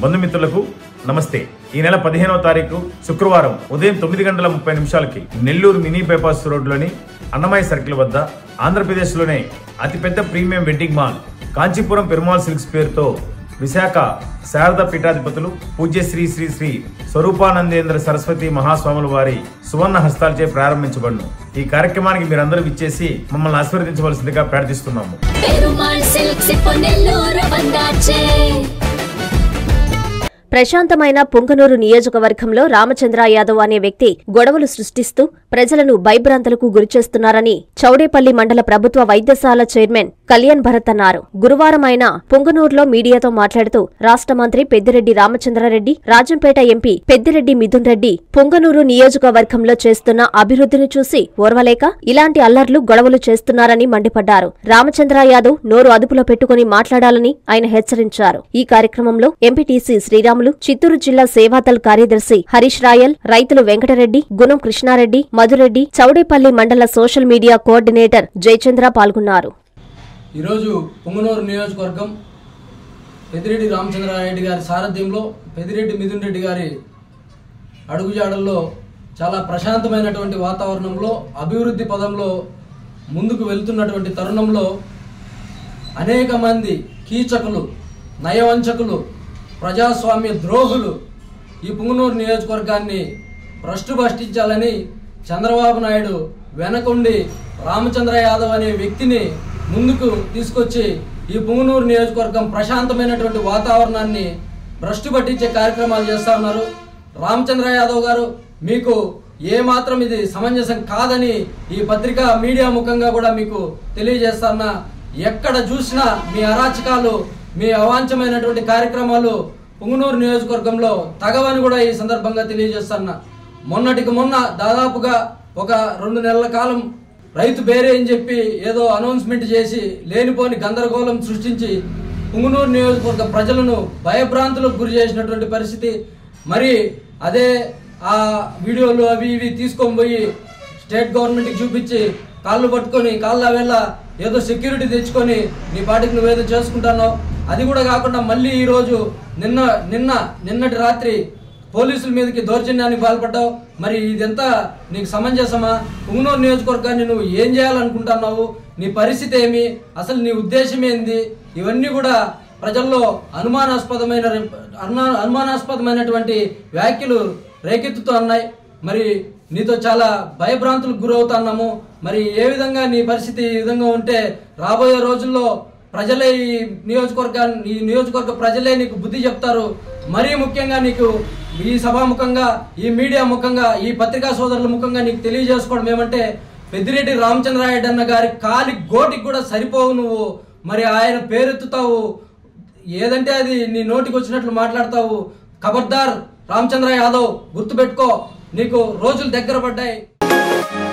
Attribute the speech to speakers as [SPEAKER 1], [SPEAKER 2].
[SPEAKER 1] బంధుమిత్రులకు నమస్తే ఈ నెల పదిహేనవ తారీఖు శుక్రవారం ఉదయం తొమ్మిది గంటల ముప్పై నిమిషాలకి నెల్లూరు మినీ బైపాస్ రోడ్లోని అన్నమయ్య సర్కిల్ వద్ద ఆంధ్రప్రదేశ్లోనే అతిపెద్ద premium wedding mall Kanchipuram Perumal silks పేరుతో విశాఖ శారద పీఠాధిపతులు పూజ్య శ్రీ శ్రీ శ్రీ స్వరూపానందేంద్ర సరస్వతి మహాస్వాముల వారి సువర్ణ హస్తాలచే ప్రారంభించబడును ఈ కార్యక్రమానికి మీరందరూ విచ్చేసి మమ్మల్ని ఆశీర్వదించవలసిందిగా ప్రార్థిస్తున్నాము
[SPEAKER 2] பெருமாள் சில்க் சிப்பநெல்லூர் வந்தாச்சே
[SPEAKER 3] ప్రశాంతమైన పుంగనూరు నియోజకవర్గంలో రామచంద్ర యాదవ్ అనే వ్యక్తి గొడవలు సృష్టిస్తూ ప్రజలను భయభ్రాంతులకు గురిచేస్తున్నారని చౌడేపల్లి మండల ప్రభుత్వ వైద్యశాల చైర్మన్ కళ్యాణ్ భరత్ అన్నారు గురువారం ఆయన పుంగనూరులో మీడియాతో మాట్లాడుతూ రాష్ట్ర మంత్రి పెద్దిరెడ్డి రామచంద్రారెడ్డి రాజంపేట ఎంపీ పెద్దిరెడ్డి మిథున్ రెడ్డి పుంగనూరు నియోజకవర్గంలో చేస్తున్న అభివృద్ధిని చూసి ఓర్వలేక ఇలాంటి అల్లర్లు గొడవలు చేస్తున్నారని మండిపడ్డారు రామచంద్ర యాదవ్ నోరు అదుపులో పెట్టుకుని మాట్లాడాలని ఆయన హెచ్చరించారు ఈ కార్యక్రమంలో ఎంపీటీసీ శ్రీరాములు చిత్తూరు జిల్లా సేవాదల్ కార్యదర్శి హరీష్ రాయల్ రైతులు వెంకటరెడ్డి గుణం కృష్ణారెడ్డి మధురెడ్డి చౌడేపల్లి మండల సోషల్ మీడియా కోఆర్డినేటర్ జయచంద్ర పాల్గొన్నారు
[SPEAKER 4] ఈరోజు పొంగనూరు నియోజకవర్గం పెద్దిరెడ్డి రామచంద్రారెడ్డి గారి సారథ్యంలో పెద్దిరెడ్డి మిథున్ రెడ్డి గారి అడుగుజాడల్లో చాలా ప్రశాంతమైనటువంటి వాతావరణంలో అభివృద్ధి పదంలో ముందుకు వెళ్తున్నటువంటి తరుణంలో అనేక మంది కీచకులు నయవంచకులు ప్రజాస్వామ్య ద్రోహులు ఈ పుంగనూరు నియోజకవర్గాన్ని భ్రష్టు భ్రష్టించాలని చంద్రబాబు నాయుడు వెనకుండి రామచంద్ర యాదవ్ అనే వ్యక్తిని ముందుకు తీసుకొచ్చి ఈ పుంగనూరు నియోజకవర్గం ప్రశాంతమైనటువంటి వాతావరణాన్ని భ్రష్టు పట్టించే కార్యక్రమాలు చేస్తా ఉన్నారు రామచంద్ర యాదవ్ గారు మీకు ఏ మాత్రం ఇది సమంజసం కాదని ఈ పత్రికా మీడియా ముఖంగా కూడా మీకు తెలియజేస్తాన్నా ఎక్కడ చూసినా మీ అరాచకాలు మీ అవాంఛమైనటువంటి కార్యక్రమాలు పుంగనూరు నియోజకవర్గంలో తగవని కూడా ఈ సందర్భంగా తెలియజేస్తున్నా మొన్నటికి మొన్న దాదాపుగా ఒక రెండు నెలల కాలం రైతు బేరే అని చెప్పి ఏదో అనౌన్స్మెంట్ చేసి లేనిపోని గందరగోళం సృష్టించి పుంగనూరు నియోజకవర్గ ప్రజలను భయభ్రాంతులకు గురి చేసినటువంటి పరిస్థితి మరి అదే ఆ వీడియోలు అవి ఇవి తీసుకొని పోయి స్టేట్ గవర్నమెంట్కి చూపించి కాళ్ళు పట్టుకొని కాళ్ళ వేళ ఏదో సెక్యూరిటీ తెచ్చుకొని నీ పాటికి నువ్వేదో చేసుకుంటున్నావు అది కూడా కాకుండా మళ్ళీ ఈరోజు నిన్న నిన్న నిన్నటి రాత్రి పోలీసుల మీదకి దౌర్జన్యానికి పాల్పడ్డావు మరి ఇదంతా నీకు సమంజసమా పుంగనూరు నియోజకవర్గాన్ని నువ్వు ఏం చేయాలనుకుంటున్నావు నీ పరిస్థితి ఏమి అసలు నీ ఉద్దేశం ఏంది ఇవన్నీ కూడా ప్రజల్లో అనుమానాస్పదమైన అనుమా- అనుమానాస్పదమైనటువంటి వ్యాఖ్యలు రేకెత్తుతూ ఉన్నాయి మరి నీతో చాలా భయభ్రాంతులకు గురవుతున్నాము మరి ఏ విధంగా నీ పరిస్థితి ఈ విధంగా ఉంటే రాబోయే రోజుల్లో ప్రజలే ఈ నియోజకవర్గాన్ని ఈ నియోజకవర్గ ప్రజలే నీకు బుద్ధి చెప్తారు మరీ ముఖ్యంగా నీకు ఈ సభాముఖంగా ఈ మీడియా ముఖంగా ఈ పత్రికా సోదరుల ముఖంగా నీకు తెలియజేసుకోవడం ఏమంటే పెద్దిరెడ్డి రామచంద్రారెడ్డి అన్న గారి కాలి గోటికి కూడా సరిపోవు నువ్వు మరి ఆయన పేరెత్తుతావు ఏదంటే అది నీ నోటికి వచ్చినట్లు మాట్లాడతావు ఖబర్దార్ రామచంద్ర యాదవ్ గుర్తుపెట్టుకో నీకు రోజులు దగ్గర పడ్డాయి